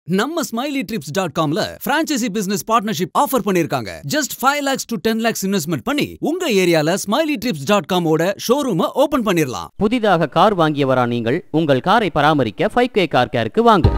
நம்ம smiley trips dot காம்ல franchisee business partnership offer பண்ணிருக்காங்க just five lakhs to ten lakhs investment பண்ணி உங்க ஏரியால ஸ்மைலி ட்ரிப்ஸ் டாட் காமோட ஷோரூமை ஓபன் பண்ணிரலாம் புதிதாக கார் வாங்கியவரா நீங்கள் உங்கள் காரை பராமரிக்க ஃபைவ் கே கார் கேருக்கு வாங்க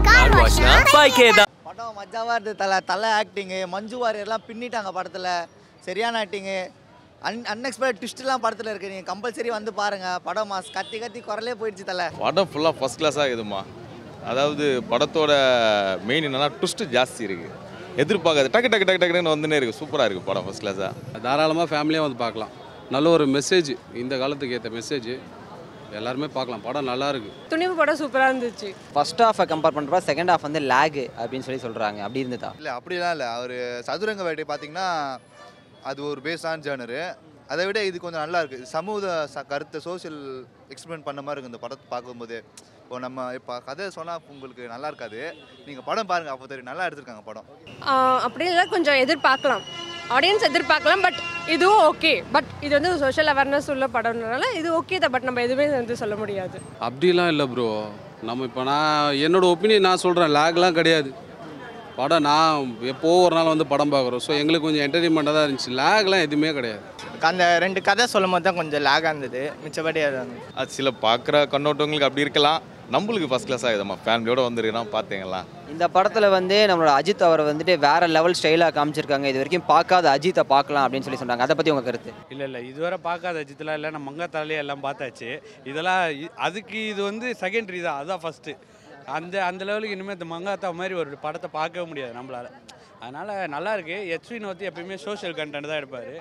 படம் மஜாவாக இருந்தது தலை தலை ஆக்டிங்கு மஞ்சு வாரியர்லாம் பின்னிட்டாங்க படத்தில் சரியான ஆக்டிங்கு அன் அன்எக்ஸ்பெக்ட் ட்விஸ்ட்லாம் படத்தில் இருக்குது நீங்கள் கம்பல்சரி வந்து பாருங்கள் படம் மாஸ் கத்தி கத்தி குரலே போயிடுச்சு தலை படம் ஃபுல்லாக ஃபஸ்ட் கிளாஸாக இருக்குதுமா அதாவது படத்தோட மெயின் என்னன்னா ட்விஸ்ட்டு ஜாஸ்தி இருக்குது எதிர்பார்க்காது டக்கு டக்கு டக்கு டக்குன்னு வந்துனே இருக்குது சூப்பராக இருக்குது படம் ஃபஸ்ட் கிளாஸாக தாராளமாக ஃபேமிலியாக வந்து பார்க்கலாம் நல்ல ஒரு மெசேஜ் இந்த காலத்துக்கு ஏற்ற மெசேஜ் எல்லாருமே பார்க்கலாம் படம் நல்லா இருக்கு துணிவு படம் சூப்பராக இருந்துச்சு ஃபர்ஸ்ட் ஹாஃபை கம்பேர் பண்ணுறப்ப செகண்ட் ஹாஃப் வந்து லேக் அப்படின்னு சொல்லி சொல்கிறாங்க அப்படி இருந்ததா இல்லை அப்படிலாம் இல்லை அவர் சதுரங்க வேட்டை பார்த்தீங்கன்னா அது ஒரு பேஸான ஜேர்னரு அதை விட இது கொஞ்சம் நல்லா இருக்குது சமூக ச கருத்தை சோஷியல் எக்ஸ்பிளைன் பண்ண மாதிரி இருக்குது இந்த படத்தை பார்க்கும்போது இப்போ நம்ம இப்போ கதை சொன்னால் உங்களுக்கு நல்லா இருக்காது நீங்கள் படம் பாருங்கள் அப்போ தெரியும் நல்லா எடுத்திருக்காங்க படம் அப்படி இல்லை கொஞ்சம் எதிர்பார்க்கலாம் ஆடியன்ஸ் எதிர்பார்க்கலாம் பட் இதுவும் ஓகே பட் இது வந்து சோஷியல் அவேர்னஸ் உள்ள படம்னால இது ஓகே தான் பட் நம்ம எதுவுமே வந்து சொல்ல முடியாது அப்படிலாம் இல்லை ப்ரோ நம்ம இப்போ நான் என்னோட ஒப்பீனியன் நான் சொல்கிறேன் லேக்லாம் கிடையாது படம் நான் எப்போ ஒரு நாள் வந்து படம் பார்க்குறோம் ஸோ எங்களுக்கு கொஞ்சம் என்டர்டைன்மெண்ட்டாக தான் இருந்துச்சு லேக்லாம் எதுவுமே கிடையாது அந்த ரெண்டு கதை சொல்லும் போது தான் கொஞ்சம் லேகாக இருந்தது மிச்சபடி அது அது சில பார்க்குற கண்ணோட்டங்களுக்கு அப்படி இருக்கலாம் நம்மளுக்கு ஃபஸ்ட் கிளாஸ் ஆகுதும்மா ஃபேமிலியோட வந்துருக்கோம் பார்த்தீங்களா இந்த படத்தில் வந்து நம்மளோட அஜித் அவரை வந்துட்டு வேற லெவல் ஸ்டைலாக காமிச்சிருக்காங்க இது வரைக்கும் பார்க்காத அஜித்தை பார்க்கலாம் அப்படின்னு சொல்லி சொன்னாங்க அதை பற்றி உங்கள் கருத்து இல்லை இல்லை இதுவரை பார்க்காத அஜித்லாம் இல்லை நம்ம மங்காத்தாலே எல்லாம் பார்த்தாச்சு இதெல்லாம் இ- அதுக்கு இது வந்து செகண்டரி தான் அதுதான் ஃபஸ்ட்டு அந்த அந்த லெவலுக்கு இனிமேல் இந்த மங்காத்தா மாதிரி ஒரு படத்தை பார்க்கவே முடியாது நம்மளால அதனால் நல்லா இருக்கு எச்வின் வந்து எப்பயுமே சோஷியல் கண்டென்ட் தான் எடுப்பார்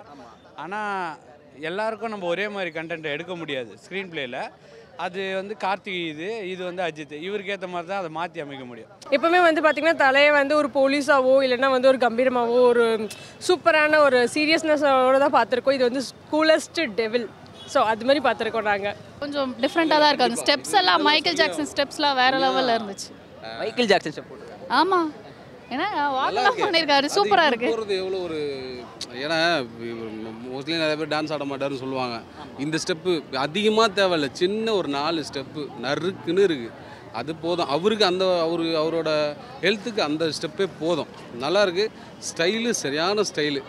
ஆனால் எல்லாருக்கும் நம்ம ஒரே மாதிரி கண்டென்ட் எடுக்க முடியாது ஸ்க்ரீன் பிளேயில் அது வந்து கார்த்திக் இது இது வந்து அஜித் இவருக்கு ஏற்ற மாதிரி தான் அதை மாற்றி அமைக்க முடியும் எப்பவுமே வந்து பார்த்தீங்கன்னா தலையை வந்து ஒரு போலீஸாவோ இல்லைன்னா வந்து ஒரு கம்பீரமாவோ ஒரு சூப்பரான ஒரு சீரியஸ்னஸோட தான் பார்த்துருக்கோம் இது வந்து கூலஸ்ட் டெவில் ஸோ அது மாதிரி பார்த்துருக்கோம் நாங்கள் கொஞ்சம் டிஃப்ரெண்ட்டாக தான் இருக்கு அந்த ஸ்டெப்ஸ் எல்லாம் மைக்கேல் ஜாக்சன் ஸ்டெப்ஸ்லாம் வேற லெவலில் இருந்துச்சு மைக்கேல் ஜாக்சன் ஸ்டெப் ஆமாம் ஏன்னா வாக்கெல்லாம் பண்ணியிருக்காரு சூப்பராக இருக்கு போகிறது எவ்வளோ ஒரு ஏன்னா மோஸ்ட்லி நிறைய பேர் டான்ஸ் ஆட மாட்டாருன்னு சொல்லுவாங்க இந்த ஸ்டெப்பு அதிகமாக தேவையில்ல சின்ன ஒரு நாலு ஸ்டெப்பு நறுக்குன்னு இருக்குது அது போதும் அவருக்கு அந்த அவரு அவரோட ஹெல்த்துக்கு அந்த ஸ்டெப்பே போதும் நல்லா இருக்கு ஸ்டைலு சரியான ஸ்டைலு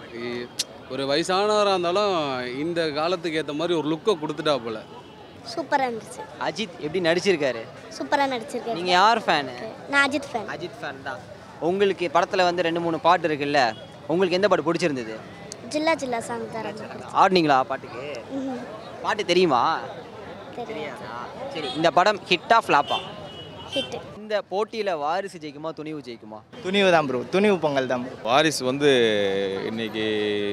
ஒரு வயசானவராக இருந்தாலும் இந்த காலத்துக்கு ஏற்ற மாதிரி ஒரு லுக்கை கொடுத்துட்டா போல சூப்பராக இருந்துச்சு அஜித் எப்படி நடிச்சிருக்காரு சூப்பராக நடிச்சிருக்காரு நீங்கள் யார் ஃபேனு நான் அஜித் ஃபேன் அஜித் ஃபேன் தான் உங்களுக்கு படத்தில் வந்து ரெண்டு மூணு பாட்டு இருக்குல்ல உங்களுக்கு எந்த பாட்டு பிடிச்சிருந்தது ஜில்லா ஜில்லா சாங் தான் ரொம்ப பிடிச்சது. ஆடினீங்களா பாட்டுக்கு ம்ஹும். பாட்டு தெரியுமா தெரியாது சரி இந்த படம் ஹிட்டா ஃப்ளாப்பா ஹிட் இந்த போட்டியில் வாரிசு ஜெயிக்குமா துணிவு ஜெயிக்குமா துணிவு தான் ப்ரோ துணிவு பொங்கல் தான் ப்ரோ வாரிசு வந்து இன்னைக்கு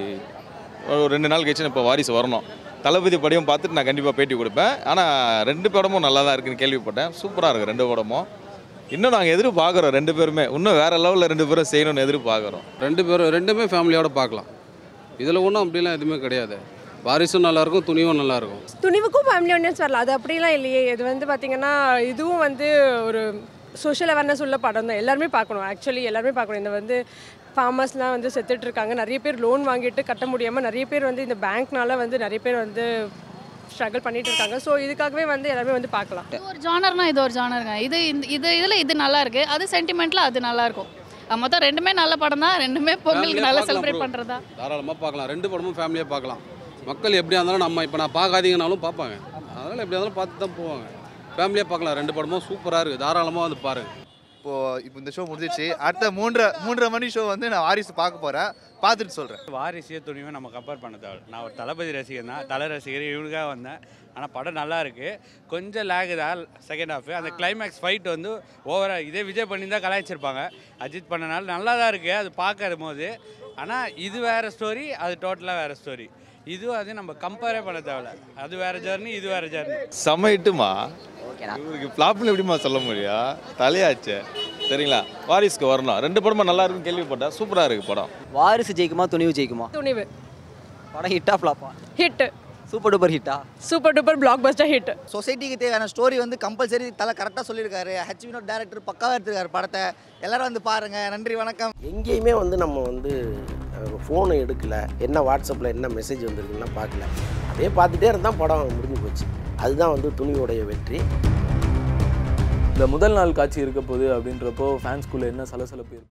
ஒரு ரெண்டு நாள் கழிச்சு இப்போ வாரிசு வரணும் தளபதி படையும் பார்த்துட்டு நான் கண்டிப்பாக பேட்டி கொடுப்பேன் ஆனால் ரெண்டு படமும் நல்லா தான் இருக்குன்னு கேள்விப்பட்டேன் சூப்பராக இருக்குது ரெண்டு படமும் இன்னும் நாங்கள் எதிர்பார்க்குறோம் ரெண்டு பேருமே இன்னும் வேறு லெவலில் ரெண்டு பேரும் செய்யணும்னு எதிர்பார்க்குறோம் ரெண்டு பேரும் ரெண்டுமே ஃபேமிலியோட பார்க்கலாம் இதில் ஒன்றும் அப்படிலாம் எதுவுமே கிடையாது வாரிசும் நல்லாயிருக்கும் துணியும் நல்லாயிருக்கும் துணிவுக்கும் ஃபேமிலி ஆடியன்ஸ் வரல அது அப்படிலாம் இல்லையே இது வந்து பார்த்தீங்கன்னா இதுவும் வந்து ஒரு சோஷியல் அவேர்னஸ் உள்ள படம் தான் எல்லாருமே பார்க்கணும் ஆக்சுவலி எல்லாருமே பார்க்கணும் இந்த வந்து ஃபார்மர்ஸ்லாம் வந்து செத்துட்டு இருக்காங்க நிறைய பேர் லோன் வாங்கிட்டு கட்ட முடியாமல் நிறைய பேர் வந்து இந்த பேங்க்னால வந்து நிறைய பேர் வந்து ஸ்ட்ரகிள் பண்ணிட்டு இருக்காங்க ஸோ இதுக்காகவே வந்து எல்லாருமே வந்து பார்க்கலாம் இது ஒரு ஜானர்னா இது ஒரு ஜானருங்க இது இந்த இது இதில் இது நல்லா இருக்கு அது சென்டிமெண்ட்டில் அது நல்லா இருக்கும் அஹ் மொத்தம் ரெண்டுமே நல்ல படம் தான் ரெண்டுமே பொங்கலுக்கு Family-ஆ நல்லா பார்க்கலாம் செலிப்ரேட் bro. பண்ணுறதா தாராளமாக பார்க்கலாம் ரெண்டு படமும் ஃபேமிலியாக பார்க்கலாம் மக்கள் எப்படியா இருந்தாலும் நம்ம இப்போ நான் பார்க்காதீங்கனாலும் பார்ப்பாங்க அதனால் எப்படியா இருந்தாலும் பார்த்து தான் போவாங்க ஃபேமிலியாக பார்க்கலாம் ரெண்டு படமும் சூப்பராக இருக்குது தாராளமாக வந்து பாருங்க இப்போது இப்போ இந்த ஷோ முடிஞ்சிச்சு அடுத்த மூன்றரை மூன்றரை மணி ஷோ வந்து நான் வாரிசு பார்க்க போகிறேன் பார்த்துட்டு சொல்கிறேன் வாரிசையும் துணிவும் நம்ம கம்பேர் பண்ண தேவை நான் ஒரு தளபதி ரசிகன் தான் தலை ரசிகர் இவனுக்காக வந்தேன் ஆனால் படம் நல்லா இருக்கு கொஞ்சம் லேகு தான் செகண்ட் ஹாஃப் அந்த கிளைமேக்ஸ் ஃபைட் வந்து ஓவராக இதே விஜய் பண்ணி தான் கலாய்ச்சிருப்பாங்க அஜித் பண்ணனால நல்லா தான் இருக்குது அது பார்க்கற போது ஆனால் இது வேறு ஸ்டோரி அது டோட்டலாக வேறு ஸ்டோரி இதுவும் அது நம்ம கம்பேரே பண்ண தேவையில்ல அது வேறு ஜர்னி இது வேறு ஜர்னி செம்மயிட்டுமா ஓகேண்ணா இவருக்கு ஃப்ளாப்னு எப்படிமா சொல்ல முடியும் தலையாச்சு சரிங்களா வாரிசுக்கு வரணும் ரெண்டு படமும் நல்லா இருக்குன்னு கேள்விப்பட்டேன் சூப்பராக இருக்குது படம் வாரிசு ஜெயிக்குமா துணிவு ஜெயிக்குமா துணிவு படம் ஹிட்டா ஃப்ளாப்பா ஹிட் சூப்பர் டூப்பர் ஹிட்டா super duper blockbuster hit சொசைட்டிக்கு தேவையான ஸ்டோரி வந்து கம்பல்சரி தலை கரெக்டாக சொல்லியிருக்காரு ஹெச் வினோட் டேரக்டர் பக்காவாக எடுத்திருக்காரு படத்தை எல்லாரும் வந்து பாருங்கள் நன்றி வணக்கம் எங்கேயுமே வந்து நம்ம வந்து ஃபோனை எடுக்கல என்ன வாட்ஸ்அப்பில் என்ன மெசேஜ் வந்திருக்குன்னா பார்க்கல அப்படியே பார்த்துட்டே இருந்தால் படம் முடிஞ்சு போச்சு அதுதான் வந்து துணியோடைய வெற்றி இந்த முதல் நாள் காட்சி இருக்க போகுது அப்படின்றப்போ ஃபேன்ஸ்குள்ளே என்ன சலசலப்பு இருக்கு